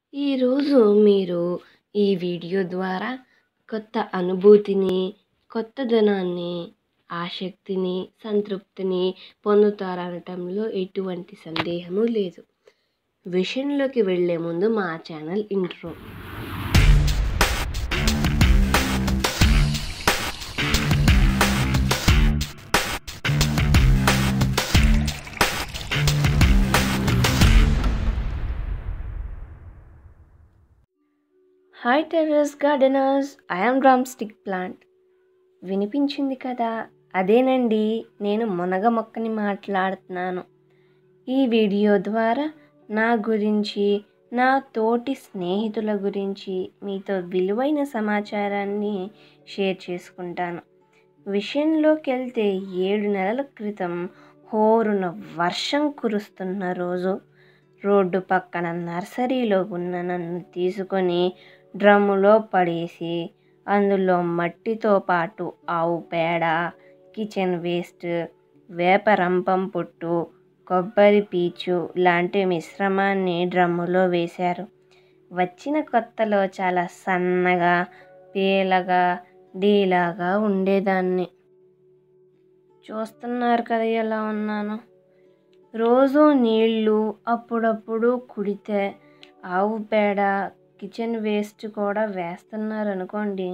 ఈరోజు మీరు ఈ వీడియో ద్వారా కొత్త అనుభూతిని కొత్తదనాన్ని ఆసక్తిని సంతృప్తిని పొందుతారనటంలో ఎటువంటి సందేహము లేదు విషయంలోకి వెళ్ళే ముందు మా channel intro hi terrace gardeners I'm drum stick plant వినిపించింది కదా అదేనండి నేను మునగ మొక్కని మాట్లాడుతున్నాను ఈ వీడియో ద్వారా నా గురించి నా తోటి స్నేహితుల గురించి మీతో విలువైన సమాచారాన్ని షేర్ చేసుకుంటాను విషయంలోకి వెళ్తే ఏడు నెలల క్రితం హోరున వర్షం కురుస్తున్న రోజు రోడ్డు పక్కన నర్సరీలో ఉన్న నన్ను తీసుకొని డ్రమ్ములో పడేసి అందులో మట్టితో పాటు ఆవు పేడ కిచెన్ వేస్ట్ వేప రంపం పొట్టు కొబ్బరి పీచు లాంటి మిశ్రమాన్ని డ్రమ్ములో వేశారు వచ్చిన కొత్తలో చాలా సన్నగా పీలగా డీలాగా ఉండేదాన్ని చూస్తున్నారు కదా ఎలా ఉన్నాను రోజు నీళ్ళు అప్పుడప్పుడు కుడితే ఆవు పేడ కిచెన్ వేస్ట్ కూడా వేస్తున్నారు అనుకోండి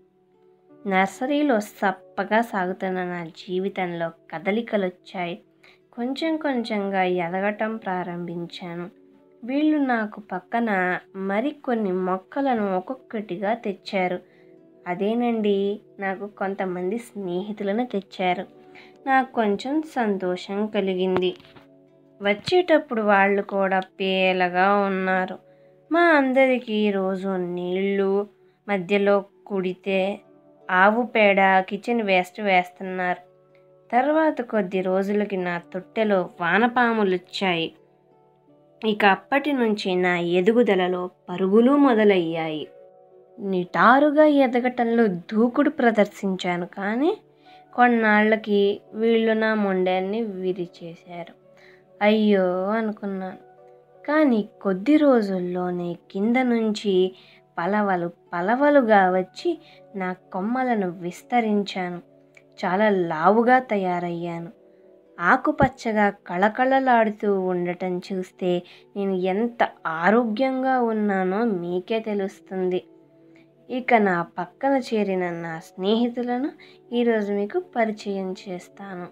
నర్సరీలో సప్పగా సాగుతున్న నా జీవితంలో కదలికలు వచ్చాయి కొంచెం కొంచెంగా ఎదగటం ప్రారంభించాను వీళ్ళు నాకు పక్కన మరికొన్ని మొక్కలను ఒక్కొక్కటిగా తెచ్చారు అదేనండి నాకు కొంతమంది స్నేహితులను తెచ్చారు నాకు కొంచెం సంతోషం కలిగింది వచ్చేటప్పుడు వాళ్ళు కూడా పేలగా ఉన్నారు మా అందరికీ రోజు నీళ్ళు మధ్యలో కుడితే ఆవు పేడ కిచెన్ వేస్ట్ వేస్తున్నారు తర్వాత కొద్ది రోజులకి నా తొట్టెలో వానపాములు వచ్చాయి ఇక అప్పటి నుంచి నా ఎదుగుదలలో పరుగులు మొదలయ్యాయి నిటారుగా ఎదగటంలో దూకుడు ప్రదర్శించాను కానీ కొన్నాళ్ళకి వీళ్ళు నా మొండాన్ని విరిచేశారు అయ్యో అనుకున్నాను కానీ కొద్ది రోజుల్లోనే కింద నుంచి పలవలు పలవలుగా వచ్చి నా కొమ్మలను విస్తరించాను చాలా లావుగా తయారయ్యాను ఆకుపచ్చగా కళకళలాడుతూ ఉండటం చూస్తే నేను ఎంత ఆరోగ్యంగా ఉన్నానో మీకే తెలుస్తుంది ఇక నా పక్కన చేరిన నా స్నేహితులను ఈరోజు మీకు పరిచయం చేస్తాను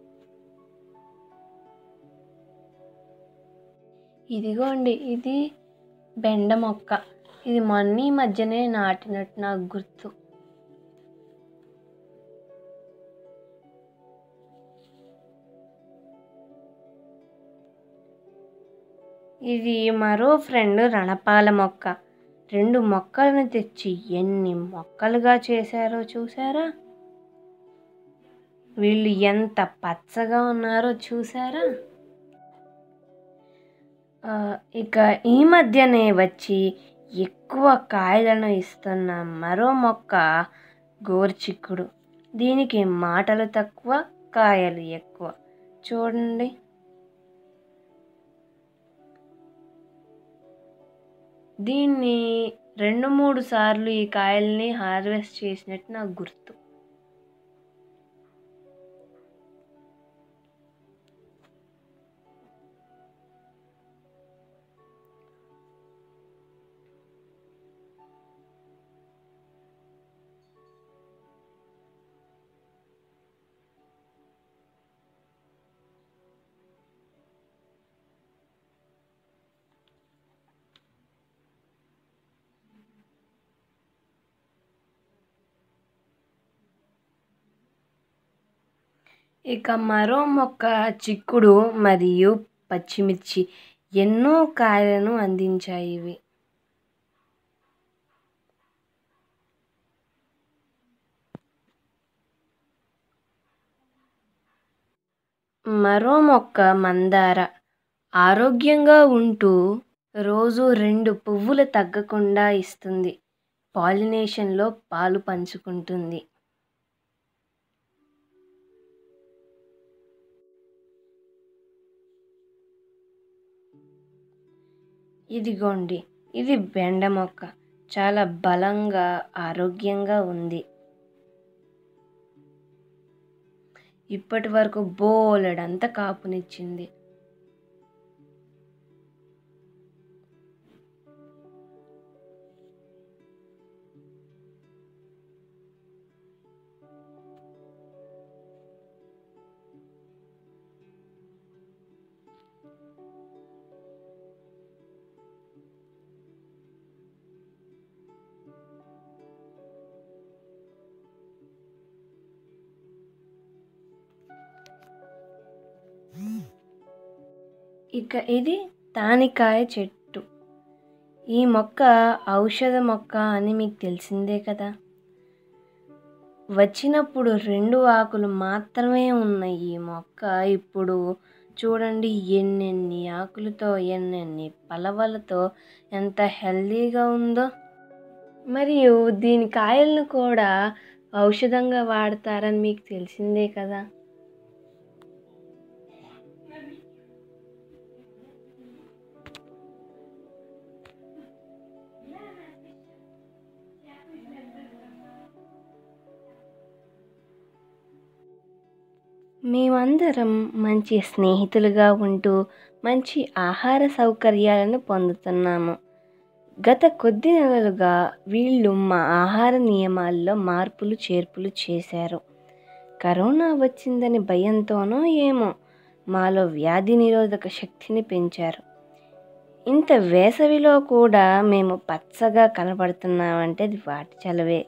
ఇదిగోండి ఇది బెండ మొక్క ఇది మొన్న ఈ మధ్యనే నాటినట్టు నాకు గుర్తు ఇది మరో ఫ్రెండ్ రణపాల మొక్క రెండు మొక్కలను తెచ్చి ఎన్ని మొక్కలుగా చేశారో చూసారా వీళ్ళు ఎంత పచ్చగా ఉన్నారో చూసారా ఇక ఈ మధ్యనే వచ్చి ఎక్కువ కాయలను ఇస్తున్న మరో మొక్క గోర్చిక్కుడు దీనికి మాటలు తక్కువ కాయలు ఎక్కువ చూడండి దీన్ని రెండు మూడు సార్లు ఈ కాయల్ని హార్వెస్ట్ చేసినట్టు నాకు గుర్తు ఇక మరో మొక్క చిక్కుడు మరియు పచ్చిమిర్చి ఎన్నో కాయలను అందించాయి ఇవి మరో మొక్క మందార ఆరోగ్యంగా ఉంటూ రోజు రెండు పువ్వులు తగ్గకుండా ఇస్తుంది పాలినేషన్లో పాలు పంచుకుంటుంది ఇదిగోండి ఇది బెండ మొక్క చాలా బలంగా ఆరోగ్యంగా ఉంది ఇప్పటి వరకు బోలెడంత కాపునిచ్చింది ఇక ఇది తానికాయ చెట్టు ఈ మొక్క ఔషధ మొక్క అని మీకు తెలిసిందే కదా వచ్చినప్పుడు రెండు ఆకులు మాత్రమే ఉన్న ఈ మొక్క ఇప్పుడు చూడండి ఎన్నెన్ని ఆకులతో ఎన్నెన్ని పలవలతో ఎంత హెల్దీగా ఉందో మరియు దీని కాయలను కూడా ఔషధంగా వాడతారని మీకు తెలిసిందే కదా మేమందరం మంచి స్నేహితులుగా ఉంటూ మంచి ఆహార సౌకర్యాలను పొందుతున్నాము గత కొద్ది నెలలుగా వీళ్ళు మా ఆహార నియమాల్లో మార్పులు చేర్పులు చేశారు కరోనా వచ్చిందని భయంతోనో ఏమో మాలో వ్యాధి నిరోధక శక్తిని పెంచారు ఇంత వేసవిలో కూడా మేము పచ్చగా కనపడుతున్నామంటే అది వాటి చలవే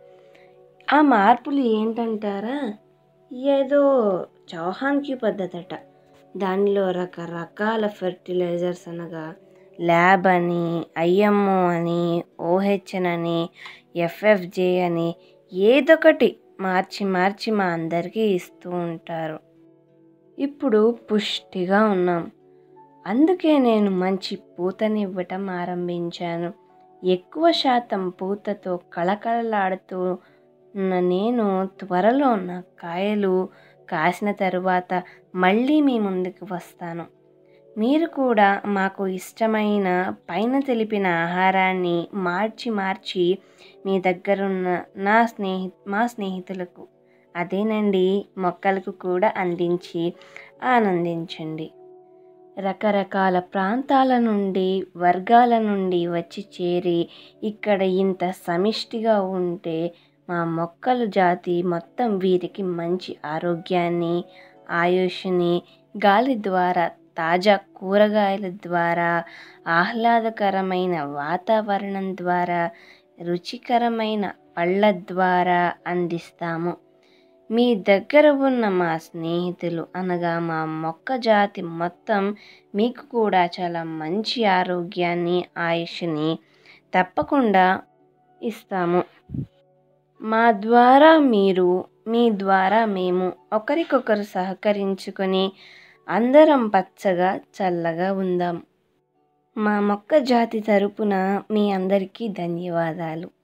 ఆ మార్పులు ఏంటంటారా ఏదో చౌహాన్ క్యూ పద్ధతి అట దానిలో రకరకాల ఫెర్టిలైజర్స్ అనగా ల్యాబ్ అని ఐఎంఓ అని ఓహెచ్ఎన్ అని ఎఫ్ఎఫ్జే అని ఏదొకటి మార్చి మార్చి మా అందరికీ ఇస్తూ ఉంటారు ఇప్పుడు పుష్టిగా ఉన్నాం అందుకే నేను మంచి పూతని ఇవ్వటం ఆరంభించాను ఎక్కువ శాతం పూతతో కళకళలాడుతూ ఉన్న నేను త్వరలో నా కాయలు కాసిన తరువాత మళ్ళీ మీ ముందుకు వస్తాను మీరు కూడా మాకు ఇష్టమైన పైన తెలిపిన ఆహారాన్ని మార్చి మార్చి మీ దగ్గరున్న నా స్నేహి మా స్నేహితులకు అదేనండి మొక్కలకు కూడా అందించి ఆనందించండి రకరకాల ప్రాంతాల నుండి వర్గాల నుండి వచ్చి చేరి ఇక్కడ ఇంత సమిష్టిగా ఉంటే మా మొక్కల జాతి మొత్తం వీరికి మంచి ఆరోగ్యాన్ని ఆయుష్ని గాలి ద్వారా తాజా కూరగాయల ద్వారా ఆహ్లాదకరమైన వాతావరణం ద్వారా రుచికరమైన పళ్ళ ద్వారా అందిస్తాము మీ దగ్గర ఉన్న మా స్నేహితులు అనగా మా మొక్క జాతి మొత్తం మీకు కూడా చాలా మంచి ఆరోగ్యాన్ని ఆయుష్ని తప్పకుండా ఇస్తాము మా ద్వారా మీరు మీ ద్వారా మేము ఒకరికొకరు సహకరించుకొని అందరం పచ్చగా చల్లగా ఉందాం మా మొక్క జాతి తరపున మీ అందరికీ ధన్యవాదాలు